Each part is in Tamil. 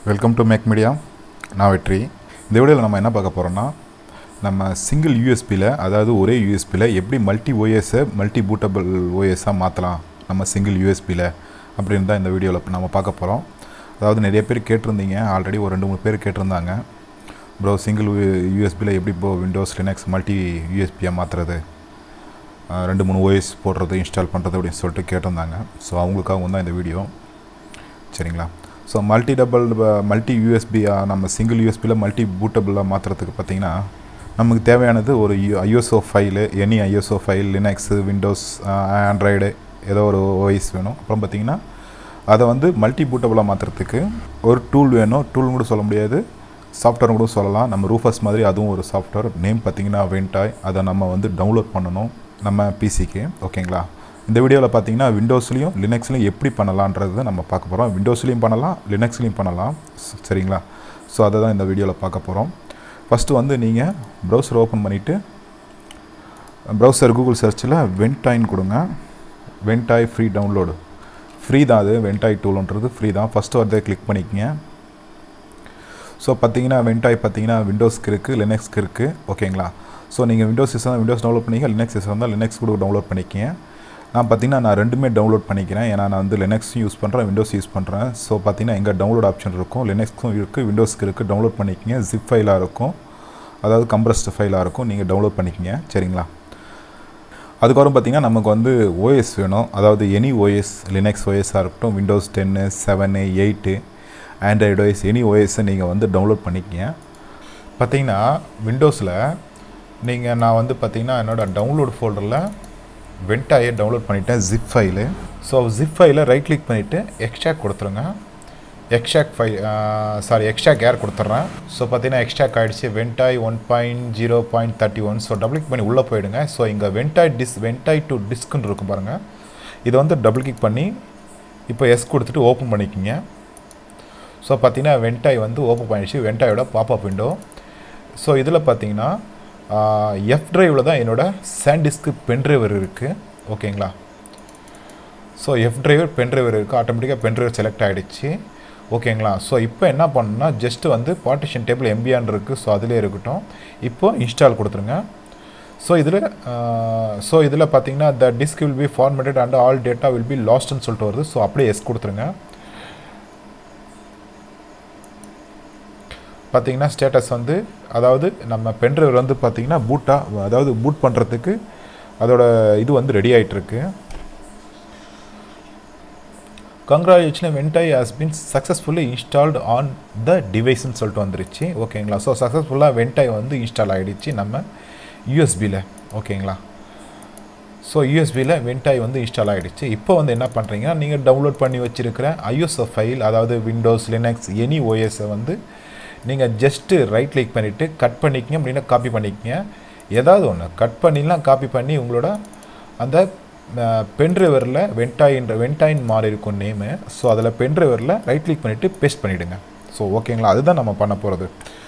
வெல்கம் டு மேக் மீடியா நான் வெற்றி இந்த வீடியோவில் நம்ம என்ன பார்க்க போகிறோம்னா நம்ம சிங்கிள் யூஎஸ்பியில் அதாவது ஒரே யூஎஸ்பியில் எப்படி மல்டி ஓஎஸை மல்டி பூட்டபிள் ஓஎஸாக மாற்றலாம் நம்ம சிங்கிள் யூஎஸ்பியில் அப்படின்னு தான் இந்த வீடியோவில் நம்ம பார்க்க போகிறோம் அதாவது நிறைய பேர் கேட்டிருந்தீங்க ஆல்ரெடி ஒரு ரெண்டு மூணு பேர் கேட்டிருந்தாங்க ப்ரோ சிங்கிள் யூஎஸ்பியில் எப்படி இப்போ விண்டோஸ் லினக்ஸ் மல்டி யூஎஸ்பியாக மாற்றுறது ரெண்டு மூணு ஓஎஸ் போடுறது இன்ஸ்டால் பண்ணுறது அப்படின்னு சொல்லிட்டு கேட்டிருந்தாங்க ஸோ அவங்களுக்காகவும் தான் இந்த வீடியோ சரிங்களா ஸோ மல்டி டபுள் மல்டி யூஎஸ்பியாக நம்ம சிங்கிள் யூஎஸ்பியில் மல்டி பூட்டபிளாக மாற்றுறதுக்கு பார்த்தீங்கன்னா நமக்கு தேவையானது ஒரு ISO file any ISO file Linux Windows Android ஏதோ ஒரு ஓஎஸ் வேணும் அப்புறம் பார்த்தீங்கன்னா அதை வந்து மல்டி பூட்டபிளாக மாற்றுறதுக்கு ஒரு டூல் வேணும் டூல் கூட சொல்ல முடியாது சாஃப்ட்வேர் கூட சொல்லலாம் நம்ம ரூஃபர்ஸ் மாதிரி அதுவும் ஒரு சாஃப்ட்வேர் நேம் பார்த்தீங்கன்னா வென்டாய் அதை நம்ம வந்து டவுன்லோட் பண்ணணும் நம்ம பிசிக்கு ஓகேங்களா இந்த வீடியோவில் பார்த்தீங்கன்னா விண்டோஸ்லேயும் லினக்ஸ்லையும் எப்படி பண்ணலான்றது நம்ம பார்க்க போகிறோம் விண்டோஸ்லேயும் பண்ணலாம் லினக்ஸ்லேயும் பண்ணலாம் ஸ்- சரிங்களா ஸோ அதை தான் இந்த வீடியோவில் பார்க்க போகிறோம் ஃபஸ்ட்டு வந்து நீங்கள் ப்ரௌசர் ஓப்பன் பண்ணிவிட்டு ப்ரௌசர் கூகுள் சர்ச்சில் வென்டாயின் கொடுங்க வென்டாய் ஃப்ரீ டவுன்லோடு ஃப்ரீ தான் அது வென்டாய் டூல்ன்றது ஃப்ரீ தான் ஃபஸ்ட்டு வரதை கிளிக் பண்ணிக்கங்க ஸோ பார்த்தீங்கன்னா வென்டாய் பார்த்தீங்கன்னா விண்டோஸ்க்கு இருக்குது லினக்ஸ்க்கு இருக்குது ஓகேங்களா ஸோ நீங்கள் விண்டோஸ் சிஸ்டம் விண்டோஸ் டவுன்லோட் பண்ணிக்க லினக்ஸ் சிஸ்டம் இருந்தால் லினக்ஸ் கூட டவுன்லோட் பண்ணிக்கங்க நான் பார்த்தீங்கன்னா நான் ரெண்டுமே டவுன்லோட் பண்ணிக்கிறேன் ஏன்னா நான் வந்து லினக்ஸும் யூஸ் பண்ணுறேன் விண்டோஸ் யூஸ் பண்ணுறேன் ஸோ பார்த்தீங்கன்னா எங்கே டவுன்லோட் ஆப்ஷன் இருக்கும் லினக்ஸ்க்கும் இருக்குது விண்டோஸ்க்கு இருக்குது டவுன்லோட் பண்ணிக்கங்க ஜிப் ஃபைலாக இருக்கும் அதாவது கம்ப்ரஸ்டு ஃபைலாக இருக்கும் நீங்கள் டவுன்லோட் பண்ணிக்கங்க சரிங்களா அதுக்கப்புறம் பார்த்தீங்கன்னா நமக்கு வந்து ஓஎஸ் வேணும் அதாவது எனி ஓஎஸ் லினக்ஸ் ஓஎஸ்ஸாக இருக்கட்டும் Windows ten seven eight Android OS any ஓஎஸ்ஸை நீங்கள் வந்து டவுன்லோட் பண்ணிக்கங்க பார்த்தீங்கன்னா விண்டோஸில் நீங்கள் நான் வந்து பார்த்தீங்கன்னா என்னோடய டவுன்லோட் ஃபோல்டரில் வென்டாயை டவுன்லோட் பண்ணிட்டேன் ஜிப் ஃபைலு ஸோ ஜிப் ஃபைலை ரைட் கிளிக் பண்ணிவிட்டு எக்ஸ்ட்ராக் கொடுத்துருங்க எக்ஸ்ட்ராக் ஃபை சாரி எக்ஸ்ட்ராக் ஏர் கொடுத்துட்றேன் ஸோ பார்த்தீங்கன்னா எக்ஸ்ட்ராக் ஆகிடுச்சு Ventoy one point zero point thirty one so double click பண்ணி உள்ளே போயிடுங்க ஸோ இங்கே வென்டாய் டிஸ் வென்டாய் டு டிஸ்க்குன்னு இருக்கும் பாருங்கள் இதை வந்து டபுள் கிளிக் பண்ணி இப்போ எஸ் கொடுத்துட்டு ஓப்பன் பண்ணிக்கிங்க ஸோ பார்த்தீங்கன்னா வென்டாய் வந்து ஓப்பன் பண்ணிடுச்சு வென்டாயோட பாப்அப் விண்டோ ஸோ இதில் பார்த்தீங்கன்னா எஃப் டிரைவில் தான் என்னோட சாண்டிஸ்க்கு பென்ட்ரைவர் இருக்குது ஓகேங்களா ஸோ எஃப் டிரைவர் பென்ட்ரைவர் இருக்குது ஆட்டோமேட்டிக்காக பென்ட்ரைவர் செலக்ட் ஆகிடுச்சு ஓகேங்களா ஸோ இப்போ என்ன பண்ணணும்னா ஜஸ்ட்டு வந்து பார்ட்டிஷன் டேபிள் எம்பியான் இருக்குது ஸோ அதிலே இருக்கட்டும் இப்போ இன்ஸ்டால் கொடுத்துருங்க ஸோ இதில் ஸோ இதில் பார்த்தீங்கன்னா the disk will be formatted and all data will be லாஸ்ட்னு சொல்லிட்டு வருது ஸோ அப்படியே எஸ் கொடுத்துருங்க பார்த்தீங்கன்னா ஸ்டேட்டஸ் வந்து அதாவது நம்ம பென்ட்ரைவர் வந்து பார்த்தீங்கன்னா பூட்டாக அதாவது பூட் பண்ணுறதுக்கு அதோட இது வந்து ரெடி ஆகிட்டுருக்கு congratulation Ventoy has been successfully installed on the டிவைஸ்னு சொல்லிட்டு வந்துருச்சு ஓகேங்களா ஸோ சக்ஸஸ்ஃபுல்லாக வென்டாய் வந்து இன்ஸ்டால் ஆகிடுச்சு நம்ம யூஎஸ்பியில் ஓகேங்களா ஸோ யூஎஸ்பியில் வென்டாய் வந்து இன்ஸ்டால் ஆகிடுச்சு இப்போ வந்து என்ன பண்ணுறீங்கன்னா நீங்கள் டவுன்லோட் பண்ணி வச்சுருக்கிற ஐஎஸ்ஓ ஃபைல் அதாவது விண்டோஸ் லினக்ஸ் எனி ஓஎஸை வந்து நீங்கள் ஜஸ்ட்டு ரைட் கிளிக் பண்ணிவிட்டு கட் பண்ணிக்கங்க அப்படின்னா காப்பி பண்ணிக்கங்க ஏதாவது ஒன்று கட் பண்ணிலாம் காப்பி பண்ணி உங்களோட அந்த பென்ட்ரைவரில் வென்டாயின்ற வென்டாயின் மாறி இருக்கும் நேமு ஸோ அதில் பென்ட்ரைவரில் ரைட் கிளிக் பண்ணிவிட்டு பேஸ்ட் பண்ணிவிடுங்க ஸோ ஓகேங்களா அதுதான் நம்ம பண்ண போகிறது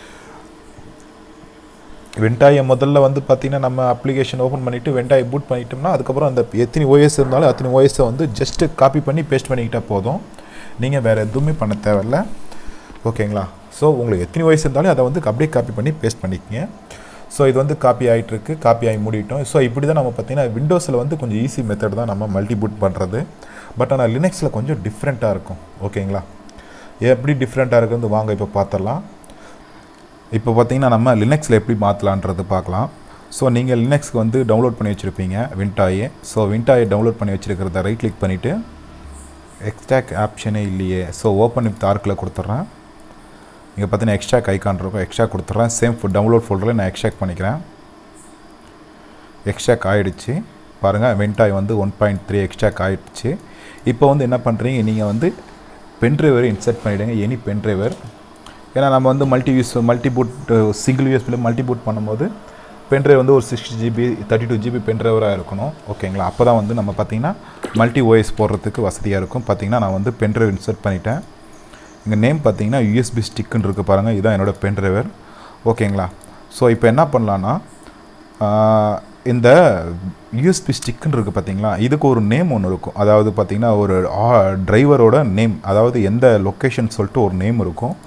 வெண்டாயை முதல்ல வந்து பார்த்திங்கன்னா நம்ம அப்ளிகேஷன் ஓப்பன் பண்ணிவிட்டு வெண்டாயை பூட் பண்ணிட்டோம்னா அதுக்கப்புறம் அந்த எத்தனை ஓஎஸ் இருந்தாலும் அத்தனை ஓஎஸை வந்து ஜஸ்ட்டு காப்பி பண்ணி பேஸ்ட் பண்ணிக்கிட்டால் போதும் நீங்கள் வேறு எதுவுமே பண்ண தேவையில்ல ஓகேங்களா ஸோ உங்களுக்கு எத்தனை வயசு இருந்தாலும் அதை வந்து அப்படியே காப்பி பண்ணி பேஸ்ட் பண்ணிக்கங்க ஸோ இது வந்து காப்பி ஆகிட்டுருக்கு காப்பி ஆகி மூடிட்டோம் ஸோ இப்படி தான் நம்ம பார்த்தீங்கன்னா விண்டோஸில் வந்து கொஞ்சம் ஈஸி மெத்தட் தான் நம்ம மல்டி பூட் பண்ணுறது பட் ஆனால் லினக்ஸில் கொஞ்சம் டிஃப்ரெண்ட்டாக இருக்கும் ஓகேங்களா எப்படி டிஃப்ரெண்ட்டாக இருக்குன்னு வாங்க இப்போ பார்த்துடலாம் இப்போ பார்த்தீங்கன்னா நம்ம லினக்ஸில் எப்படி மாற்றலான்றது பார்க்கலாம் ஸோ நீங்கள் லினக்ஸ்க்கு வந்து டவுன்லோட் பண்ணி வச்சுருப்பீங்க வின்டாயே ஸோ வின்டாயை டவுன்லோட் பண்ணி வச்சுருக்கிறத ரைட் கிளிக் பண்ணிவிட்டு எக்ஸ்ட்ராக் ஆப்ஷனே இல்லையே ஸோ ஓப்பன் வித் ஆர்க்கில் கொடுத்துட்றேன் இங்கே பார்த்தீங்கன்னா எக்ஸ்ட்ராக் ஐக்கான் இருக்கும் எக்ஸ்ட்ராக் கொடுத்துட்றேன் சேம் டவுன்லோட் ஃபோல்டரில் நான் எக்ஸ்ட்ராக் பண்ணிக்கிறேன் எக்ஸ்ட்ராக் ஆகிடுச்சு பாருங்கள் வென்டாய் வந்து ஒன் பாயிண்ட் த்ரீ எக்ஸ்ட்ராக் ஆகிடுச்சு இப்போ வந்து என்ன பண்ணுறீங்க நீங்கள் வந்து பென்ட்ரைவர் இன்சர்ட் பண்ணிவிடுங்க எனி பென்ட்ரைவர் ஏன்னா நம்ம வந்து multi use multi boot single யூஎஸ்பியில் மல்டி பூட் பண்ணும்போது பென்ட்ரைவ் வந்து ஒரு sixty GB thirty two GB பென்ட்ரைவராக இருக்கணும் ஓகேங்களா அப்போ தான் வந்து நம்ம பார்த்தீங்கன்னா மல்டி ஓஎஸ் போடுறதுக்கு வசதியாக இருக்கும் பார்த்தீங்கன்னா நான் வந்து பென்ட்ரைவ் இன்சர்ட் பண்ணிட்டேன் இங்கே நேம் பார்த்தீங்கன்னா யூஎஸ்பி ஸ்டிக்குன்னு இருக்குது பாருங்கள் இதுதான் என்னோடய பென்ட்ரைவர் ஓகேங்களா ஸோ இப்போ என்ன பண்ணலான்னா ஆஹ், இந்த யூஎஸ்பி ஸ்டிக்குன்னு இருக்குது பார்த்தீங்களா இதுக்கு ஒரு நேம் ஒன்று இருக்கும் அதாவது பார்த்தீங்கன்னா ஒரு டிரைவரோட நேம் அதாவது எந்த லொக்கேஷன் சொல்லிட்டு ஒரு நேம் இருக்கும்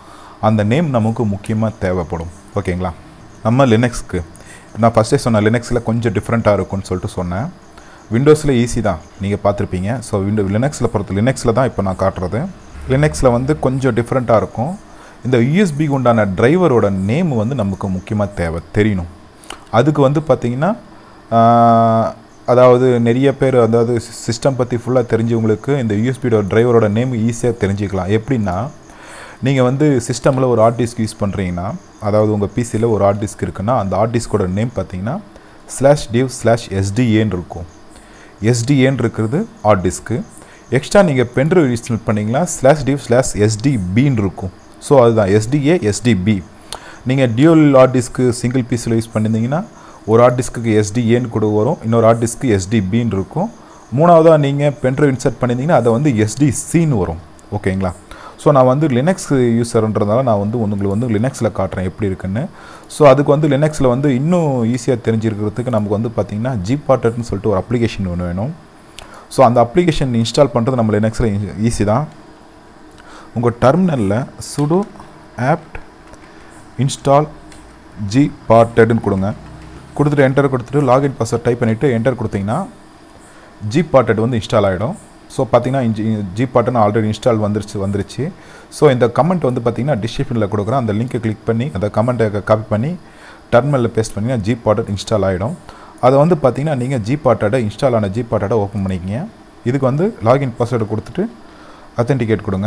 அந்த நேம் நமக்கு முக்கியமாக தேவைப்படும் ஓகேங்களா நம்ம லினக்ஸ்க்கு நான் ஃபஸ்ட்டே சொன்னேன் லினக்ஸில் கொஞ்சம் டிஃப்ரெண்ட்டாக இருக்கும்னு சொல்லிட்டு சொன்னேன் விண்டோஸில் ஈஸி தான் நீங்கள் பார்த்துருப்பீங்க ஸோ விண்டோ லினக்ஸில் பொறுத்த லினக்ஸில் தான் இப்போ நான் காட்டுறது லினக்ஸில் வந்து கொஞ்சம் டிஃப்ரெண்ட்டாக இருக்கும் இந்த யூஎஸ்பிக்கு உண்டான டிரைவரோட நேம் வந்து நமக்கு முக்கியமாக தேவை தெரியணும் அதுக்கு வந்து பார்த்திங்கன்னா அதாவது நிறைய பேர் அதாவது சிஸ்டம் பற்றி ஃபுல்லாக தெரிஞ்சவங்களுக்கு இந்த யூஎஸ்பியோட டிரைவரோட நேம் ஈஸியாக தெரிஞ்சுக்கலாம் எப்படின்னா நீங்கள் வந்து சிஸ்டமில் ஒரு ஹார்ட் டிஸ்க் யூஸ் பண்ணுறீங்கன்னா அதாவது உங்கள் பிசியில் ஒரு ஹார்ட் டிஸ்க் இருக்குன்னா அந்த ஹார்ட் டிஸ்கோட நேம் பார்த்தீங்கன்னா ஸ்லாஷ் டிவ் ஸ்லாஷ் எஸ்டிஏன்னு இருக்கும் எஸ்டிஏன்னு இருக்கிறது ஹார்ட் டிஸ்க்கு எக்ஸ்ட்ரா நீங்கள் பென்ட்ரைவ் இன்ஸ்டால் பண்ணிங்கன்னா ஸ்லாஷ் டிவ் ஸ்லாஷ் எஸ்டிபின்னு இருக்கும் ஸோ அதுதான் எஸ்டிஏ எஸ்டிபி நீங்கள் டியூல் ஹார்ட் டிஸ்க்கு சிங்கிள் பீஸில் யூஸ் பண்ணியிருந்தீங்கன்னா ஒரு ஹார்ட் டிஸ்க்கு எஸ்டிஏன்னு கூட வரும் இன்னொரு ஹார்ட் டிஸ்க்கு எஸ்டிபின்னு இருக்கும் மூணாவதாக நீங்கள் பென்ட்ரைவ் இன்சர்ட் பண்ணியிருந்தீங்கன்னா அதை வந்து எஸ்டிசின்னு வரும் ஓகேங்களா ஸோ நான் வந்து லினக்ஸ் யூஸர்ன்றதால நான் வந்து உங்களுக்கு வந்து லினக்ஸில் காட்டுறேன் எப்படி இருக்குன்னு ஸோ அதுக்கு வந்து லினக்ஸில் வந்து இன்னும் ஈஸியாக தெரிஞ்சிருக்கிறதுக்கு நமக்கு வந்து பார்த்திங்கன்னா ஜிபாட்டட்னு சொல்லிட்டு ஒரு அப்ளிகேஷன் ஒன்று வேணும் ஸோ அந்த அப்ளிகேஷன் இன்ஸ்டால் பண்ணுறது நம்ம லினக்ஸில் ஈஸி தான் உங்கள் டெர்மினலில் சுடு ஆப்ட் இன்ஸ்டால் ஜி பார்ட்டட்னு கொடுங்க கொடுத்துட்டு என்டர் கொடுத்துட்டு லாகின் பாஸ்வேர்ட் டைப் பண்ணிவிட்டு என்டர் கொடுத்தீங்கன்னா ஜி பார்ட்டட் வந்து இன்ஸ்டால் ஆகிடும் ஸோ பார்த்தீங்கன்னா இஞ்சி ஜி பாட்டன் ஆல்ரெடி இன்ஸ்டால் வந்துருச்சு வந்துருச்சு ஸோ இந்த கமெண்ட் வந்து பார்த்தீங்கன்னா டிஸ்கிரிப்ஷனில் கொடுக்குறேன் அந்த லிங்க்கை கிளிக் பண்ணி அந்த கமெண்ட்டை காப்பி பண்ணி டெர்மினலில் பேஸ்ட் பண்ணிங்கன்னா ஜி பாட்டட் இன்ஸ்டால் ஆகிடும் அதை வந்து பார்த்தீங்கன்னா நீங்கள் ஜி பாட்டடை இன்ஸ்டால் ஆன ஜி பாட்டடை ஓப்பன் பண்ணிக்கிங்க இதுக்கு வந்து லாகின் பாஸ்வேர்டு கொடுத்துட்டு அத்தென்டிகேட் கொடுங்க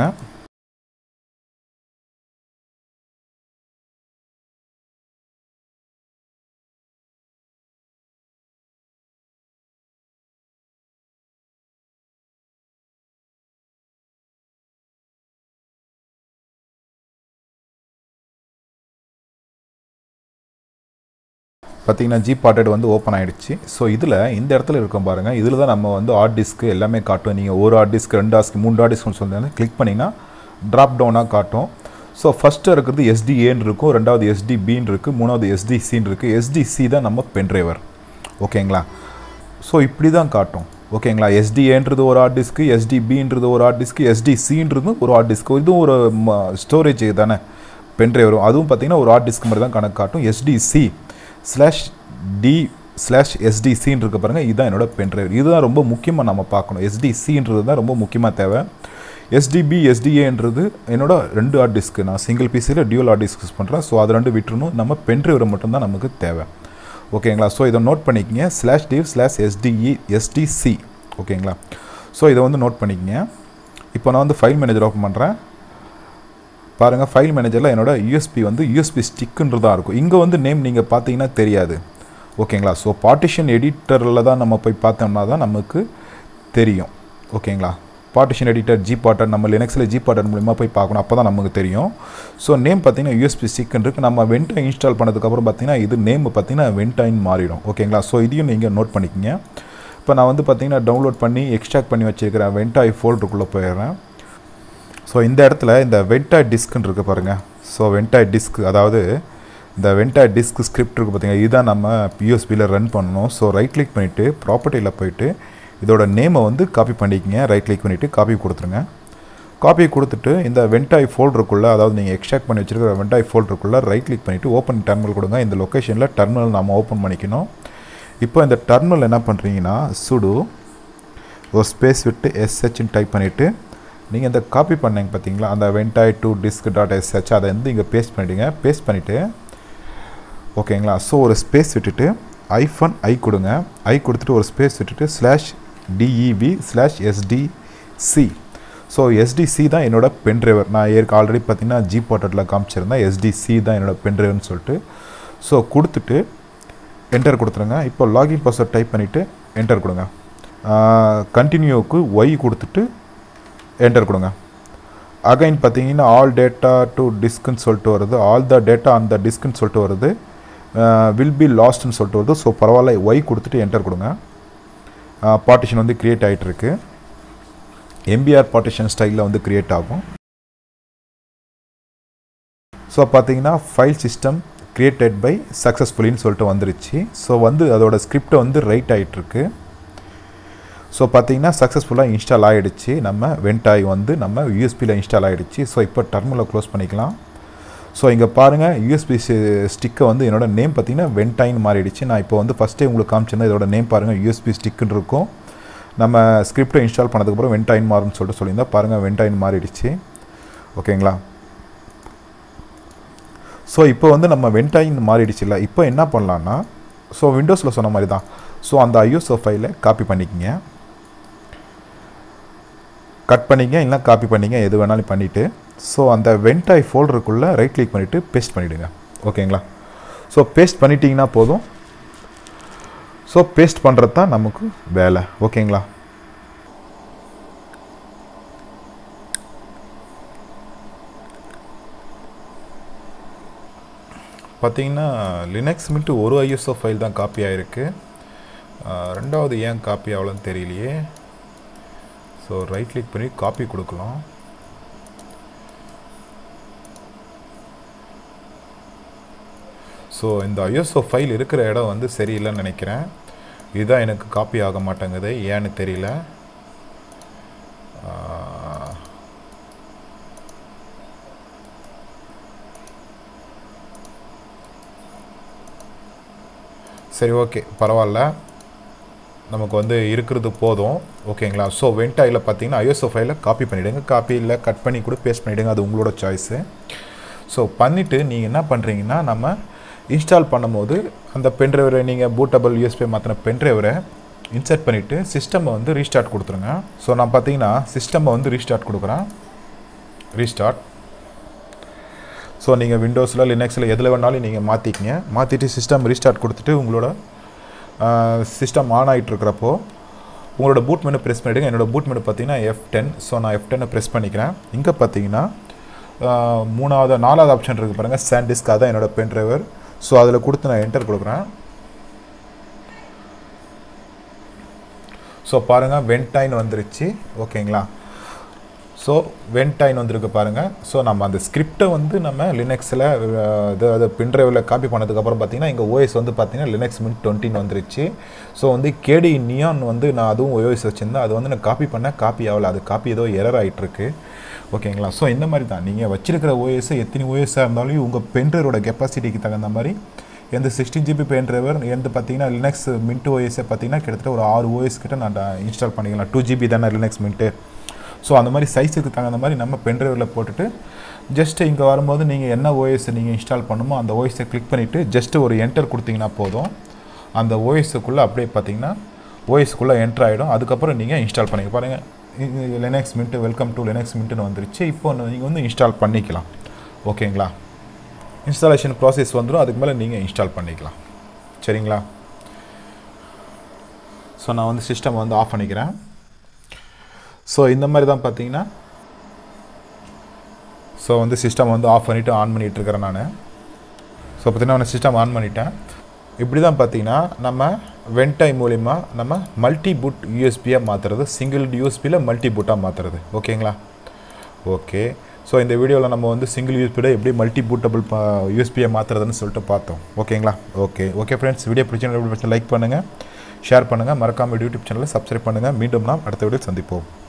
பார்த்தீங்கன்னா ஜி பாட்டட் வந்து ஓப்பன் ஆகிடுச்சு ஸோ இதில் இந்த இடத்துல இருக்கும் பாருங்கள் இதில் தான் நம்ம வந்து ஹார்ட் டிஸ்க்கு எல்லாமே காட்டும் நீங்கள் ஒரு ஹார்ட் டிஸ்க் ரெண்டு ஹார்ட் மூணு ஹார்ட் டிஸ்க்னு சொல்லி கிளிக் பண்ணிங்கன்னா ட்ராப் டவுனாக காட்டும் ஸோ ஃபஸ்ட்டு இருக்கிறது எஸ்டிஏன்னு இருக்கும் ரெண்டாவது எஸ்டிபின்னு இருக்குது மூணாவது எஸ்டிசின்னு இருக்குது எஸ்டிசி தான் நம்ம பென்ட்ரைவர் ஓகேங்களா ஸோ இப்படி தான் காட்டும் ஓகேங்களா எஸ்டிஏன்றது ஒரு ஹார்ட் டிஸ்க்கு எஸ்டிபின்றது ஒரு ஹார்ட் டிஸ்க்கு எஸ்டிசின்றது ஒரு ஹார்ட் டிஸ்க்கு இதுவும் ஒரு ஸ்டோரேஜ் தானே பென்ட்ரைவரும் அதுவும் பார்த்தீங்கன்னா ஒரு ஹார்ட் டிஸ்க் மாதிரி தான் கணக்கு காட்டும் எஸ்டிசி ஸ்லாஷ் டி ஸ்லாஷ் எஸ்டிசின்னு இருக்க பாருங்கள் இதுதான் என்னோட பென்ட்ரைவ் இதுதான் ரொம்ப முக்கியமாக நம்ம பார்க்கணும் எஸ்டிசின்றது தான் ரொம்ப முக்கியமாக தேவை எஸ்டிபி எஸ்டிஏன்றது என்னோட ரெண்டு ஹார்ட் டிஸ்க்கு நான் சிங்கிள் பிசியில் டியூல் ஹார்ட் டிஸ்க் யூஸ் பண்ணுறேன் ஸோ அது ரெண்டு விட்டுறணும் நம்ம பென்ட்ரைவரை மட்டும்தான் நமக்கு தேவை ஓகேங்களா ஸோ இதை நோட் பண்ணிக்கங்க slash dev slash SDE SDC ஓகேங்களா ஸோ இதை வந்து நோட் பண்ணிக்கங்க இப்போ நான் வந்து ஃபைல் மேனேஜர் ஓப்பன் பண்ணுறேன் பாருங்கள் ஃபைல் மேனேஜரில் என்னோட யூஎஸ்பி வந்து யூஎஸ்பி ஸ்டிக்குன்றதாக இருக்கும் இங்கே வந்து நேம் நீங்கள் பார்த்தீங்கன்னா தெரியாது ஓகேங்களா ஸோ பார்ட்டிஷன் எடிட்டரில் தான் நம்ம போய் பார்த்தோம்னா தான் நமக்கு தெரியும் ஓகேங்களா பார்ட்டிஷன் எடிட்டர் ஜி பாட்டர் நம்ம லினக்ஸில் ஜி பாட்டர் மூலிமா போய் பார்க்கணும் அப்போ தான் நமக்கு தெரியும் ஸோ நேம் பார்த்தீங்கன்னா யூஎஸ்பி ஸ்டிக்குன்னு இருக்குது நம்ம வென்டா இன்ஸ்டால் பண்ணதுக்கப்புறம் பார்த்தீங்கன்னா இது நேம் பார்த்தீங்கன்னா வென்டாயின் மாறிடும் ஓகேங்களா ஸோ இதையும் நீங்கள் நோட் பண்ணிக்கோங்க இப்போ நான் வந்து பார்த்தீங்கன்னா டவுன்லோட் பண்ணி எக்ஸ்ட்ராக்ட் பண்ணி வச்சுருக்கிறேன் வென்டாய் ஃபோல்டருக்குள்ளே போயிடுறேன் ஸோ இந்த இடத்துல இந்த வென்டாய் டிஸ்க்குன்னு இருக்குது பாருங்கள் ஸோ வென்டாய் டிஸ்க் அதாவது இந்த வென்டாய் டிஸ்க் ஸ்கிரிப்ட் இருக்குது பார்த்தீங்கன்னா இதுதான் நம்ம யூஎஸ்பியில் ரன் பண்ணணும் ஸோ ரைட் கிளிக் பண்ணிவிட்டு ப்ராப்பர்ட்டியில் போயிட்டு இதோட நேமை வந்து காப்பி பண்ணிக்கங்க ரைட் கிளிக் பண்ணிவிட்டு காப்பி கொடுத்துருங்க காப்பி கொடுத்துட்டு இந்த வென்டாய் ஃபோல்டருக்குள்ளே அதாவது நீங்கள் எக்ஸ்ட்ராக்ட் பண்ணி வச்சுருக்கிற வென்டாய் ஃபோல்டருக்குள்ளே ரைட் கிளிக் பண்ணிவிட்டு ஓப்பன் டெர்மினல் கொடுங்க இந்த லொக்கேஷனில் டெர்மினல் நம்ம ஓப்பன் பண்ணிக்கணும் இப்போ இந்த டெர்மினல் என்ன பண்ணுறீங்கன்னா சுடு ஒரு ஸ்பேஸ் விட்டு எஸ்ஹெச்னு டைப் பண்ணிவிட்டு நீங்கள் இந்த காப்பி பண்ணீங்க பார்த்தீங்களா அந்த Ventoy two disk dot SH அதை வந்து இங்கே பேஸ்ட் பண்ணிவிடுங்க பேஸ்ட் பண்ணிவிட்டு ஓகேங்களா ஸோ ஒரு ஸ்பேஸ் விட்டுட்டு ஐஃபன் ஐ கொடுங்க ஐ கொடுத்துட்டு ஒரு ஸ்பேஸ் விட்டுட்டு slash dev slash SDC so SDC தான் என்னோட பென்ட்ரைவர் நான் ஏற்க ஆல்ரெடி பார்த்தீங்கன்னா ஜி போர்ட்டலில் காமிச்சிருந்தேன் எஸ்டிசி தான் என்னோட பென்ட்ரைவர்னு சொல்லிட்டு ஸோ கொடுத்துட்டு என்டர் கொடுத்துருங்க இப்போ லாகின் பாஸ்வேர்ட் டைப் பண்ணிவிட்டு என்டர் கொடுங்க கண்டினியூவுக்கு ஒய் கொடுத்துட்டு என்டர் கொடுங்க அகைன் பார்த்தீங்கன்னா ஆல் டேட்டா டு டிஸ்க்குன்னு சொல்லிட்டு வருது ஆல் த டேட்டா அந்த டிஸ்க்குன்னு சொல்லிட்டு வருது வில் பி லாஸ்ட்னு சொல்லிட்டு வருது ஸோ பரவாயில்ல ஒய் கொடுத்துட்டு என்டர் கொடுங்க பார்ட்டிஷன் வந்து க்ரியேட் ஆகிட்டு இருக்கு எம்பிஆர் பார்ட்டிஷன் ஸ்டைலில் வந்து க்ரியேட் ஆகும் ஸோ பார்த்தீங்கன்னா ஃபைல் சிஸ்டம் கிரியேட்டட் பை சக்ஸஸ்ஃபுல்லின்னு சொல்லிட்டு வந்துருச்சு ஸோ வந்து அதோட ஸ்கிரிப்டை வந்து ரைட் ஆகிட்டுருக்கு ஸோ பார்த்தீங்கன்னா சக்ஸஸ்ஃபுல்லாக இன்ஸ்டால் ஆகிடுச்சு நம்ம வென்டாய் வந்து நம்ம யூஎஸ்பியில் இன்ஸ்டால் ஆகிடுச்சு ஸோ இப்போ டர்மில் க்ளோஸ் பண்ணிக்கலாம் ஸோ இங்கே பாருங்கள் யூஎஸ்பி ஸ்டிக்கை வந்து என்னோட நேம் பார்த்தீங்கன்னா வென்டைன் மாறிடுச்சு நான் இப்போ வந்து ஃபஸ்ட்டே உங்களுக்கு காமிச்சிருந்தேன் இதோட நேம் பாருங்கள் யூஎஸ்பி ஸ்டிக்குன்னு இருக்கும் நம்ம ஸ்கிரிப்டை இன்ஸ்டால் பண்ணதுக்கப்புறம் வென்டைன் மாறும்னு சொல்லிட்டு சொல்லியிருந்தா பாருங்கள் வென்டைன் மாறிடுச்சு ஓகேங்களா ஸோ இப்போ வந்து நம்ம வென்டைன் மாறிடுச்சுல்ல இப்போ என்ன பண்ணலான்னா ஸோ விண்டோஸில் சொன்ன மாதிரி தான் ஸோ அந்த ஐஎஸ்ஓ ஃபைலை காப்பி பண்ணிக்கங்க கட் பண்ணிங்க இல்லை காப்பி பண்ணிங்க எது வேணாலும் பண்ணிவிட்டு ஸோ அந்த வென்டாய் ஃபோல்டருக்குள்ளே ரைட் கிளிக் பண்ணிவிட்டு பேஸ்ட் பண்ணிவிடுங்க ஓகேங்களா ஸோ பேஸ்ட் பண்ணிட்டீங்கன்னா போதும் ஸோ பேஸ்ட் பண்ணுறது தான் நமக்கு வேலை ஓகேங்களா பார்த்தீங்கன்னா லினக்ஸ் மின்ட்டு ஒரு ஐஎஸ்ஓ ஃபைல் தான் காப்பி ஆகிருக்கு ரெண்டாவது ஏன் காப்பி ஆகலன்னு தெரியலையே ஸோ ரைட் கிளிக் பண்ணி காப்பி கொடுக்கலாம் ஸோ இந்த ஐஎஸ்ஓ ஃபைல் இருக்கிற இடம் வந்து சரியில்லைன்னு நினைக்கிறேன் இதுதான் எனக்கு காப்பி ஆக மாட்டேங்குது ஏன்னு தெரியல ஆஹ், சரி ஓகே பரவாயில்ல நமக்கு வந்து இருக்கிறது போதும் ஓகேங்களா ஸோ வென்டாயில் பார்த்தீங்கன்னா ஐஎஸ்ஓ ஃபைலை காப்பி பண்ணிவிடுங்க காப்பி இல்லை கட் பண்ணி கூட பேஸ்ட் பண்ணிவிடுங்க அது உங்களோட சாய்ஸு ஸோ பண்ணிவிட்டு நீங்கள் என்ன பண்ணுறீங்கன்னா நம்ம இன்ஸ்டால் பண்ணும்போது அந்த பென்ட்ரைவரை நீங்கள் பூட்டபிள் யூஎஸ்பி மாற்றின பென்ட்ரைவரை இன்சர்ட் பண்ணிவிட்டு சிஸ்டமை வந்து ரீஸ்டார்ட் கொடுத்துருங்க ஸோ நான் பார்த்தீங்கன்னா சிஸ்டமை வந்து ரீஸ்டார்ட் கொடுக்குறேன் ரீஸ்டார்ட் ஸோ நீங்கள் விண்டோஸில் லினக்ஸில் எதில் வேணாலும் நீங்கள் மாற்றிக்கிங்க மாற்றிட்டு சிஸ்டம் ரீஸ்டார்ட் கொடுத்துட்டு உங்களோட சிஸ்டம் ஆன் ஆகிட்டு இருக்கிறப்போ உங்களோட பூட் மெனு ப்ரெஸ் பண்ணிவிடுங்க என்னோட பூட் மெனு பார்த்தீங்கன்னா எஃப் டென் ஸோ நான் எஃப் டென்னை ப்ரெஸ் பண்ணிக்கிறேன் இங்கே பார்த்தீங்கன்னா ஆஹ், மூணாவது நாலாவது ஆப்ஷன் இருக்குது பாருங்கள் சாண்டிஸ்க் அதான் என்னோட பென் டிரைவர் ஸோ அதில் கொடுத்து நான் என்டர் கொடுக்குறேன் ஸோ பாருங்கள் வென்டைன் வந்துருச்சு ஓகேங்களா ஸோ வென்டைன் வந்திருக்கு பாருங்கள் ஸோ நம்ம அந்த ஸ்கிரிப்டை வந்து நம்ம லினக்ஸில் இது அது பின்ட்ரைவில் காப்பி பண்ணதுக்கப்புறம் பார்த்தீங்கன்னா இங்கே ஓஎஸ் வந்து பார்த்தீங்கன்னா லினக்ஸ் மின் டுவெண்ட்டின்னு வந்துருச்சு ஸோ வந்து கேடி நியான் வந்து நான் அதுவும் ஓஎஸ் வச்சுருந்தேன் அது வந்து நான் காப்பி பண்ணேன் காப்பி ஆகல அது காப்பி ஏதோ எரர் ஆகிட்டுருக்கு ஓகேங்களா ஸோ இந்த மாதிரி தான் நீங்கள் வச்சிருக்கிற ஓஎஸ் எத்தனை ஓஎஸ்ஸாக இருந்தாலும் உங்கள் பென்ட்ரைவரோட கெப்பாசிட்டிக்கு தகுந்த மாதிரி எந்த சிக்ஸ்டீன் ஜிபி பென் டிரைவர் எந்த பார்த்தீங்கன்னா லினக்ஸ் மின்ட் ஓஎஸை பார்த்தீங்கன்னா கிட்டத்தட்ட ஒரு ஆறு ஓஎஸ் கிட்ட நான் இன்ஸ்டால் பண்ணிக்கலாம் டூ ஜிபி தானே லினக்ஸ் மின்ட்டு ஸோ அந்த மாதிரி சைஸுக்கு தகுந்த மாதிரி நம்ம பென் டிரைவரில் போட்டுட்டு ஜஸ்ட் இங்கே வரும்போது நீங்கள் என்ன ஓஎஸ் நீங்கள் இன்ஸ்டால் பண்ணுமோ அந்த ஓஎஸை கிளிக் பண்ணிவிட்டு ஜஸ்ட் ஒரு என்டர் கொடுத்தீங்கன்னா போதும் அந்த ஓஎஸுக்குள்ளே அப்படியே பார்த்தீங்கன்னா ஓஎஸ்க்குள்ளே என்டர் ஆகிடும் அதுக்கப்புறம் நீங்கள் இன்ஸ்டால் பண்ணிக்க பாருங்கள் Linux Mint welcome to Linux மின்ட்டுன்னு வந்துருச்சு இப்போ நீங்கள் வந்து இன்ஸ்டால் பண்ணிக்கலாம் ஓகேங்களா இன்ஸ்டாலேஷன் ப்ராசஸ் வந்துடும் அதுக்கு மேலே நீங்கள் இன்ஸ்டால் பண்ணிக்கலாம் சரிங்களா ஸோ நான் வந்து சிஸ்டம் வந்து ஆஃப் பண்ணிக்கிறேன் ஸோ இந்த மாதிரி தான் பார்த்தீங்கன்னா ஸோ வந்து சிஸ்டம் வந்து ஆஃப் பண்ணிவிட்டு ஆன் பண்ணிகிட்டு இருக்கிறேன் நான் ஸோ பார்த்தீங்கன்னா நான் சிஸ்டம் ஆன் பண்ணிட்டேன் இப்படி தான் பார்த்தீங்கன்னா நம்ம வென்டை மூலிமா நம்ம மல்டி பூட் யூஎஸ்பியாக மாற்றுறது சிங்கிள் யூஎஸ்பியில் மல்டி பூட்டாக மாற்றுறது ஓகேங்களா ஓகே ஸோ இந்த வீடியோவில் நம்ம வந்து சிங்கிள் யூஎஸ்பியோட எப்படி மல்டி பூட்டபிள் யூஎஸ்பியை மாற்றுறதுன்னு சொல்லிட்டு பார்த்தோம் ஓகேங்களா ஓகே ஓகே ஃப்ரெண்ட்ஸ் வீடியோ பிடிச்சிருந்தா லைக் பண்ணுங்கள் ஷேர் பண்ணுங்கள் மறக்காமல் யூடியூப் சேனலை சப்ஸ்கிரைப் பண்ணுங்கள் மீண்டும் நாம் அடுத்த வீடியோ சந்திப்போம்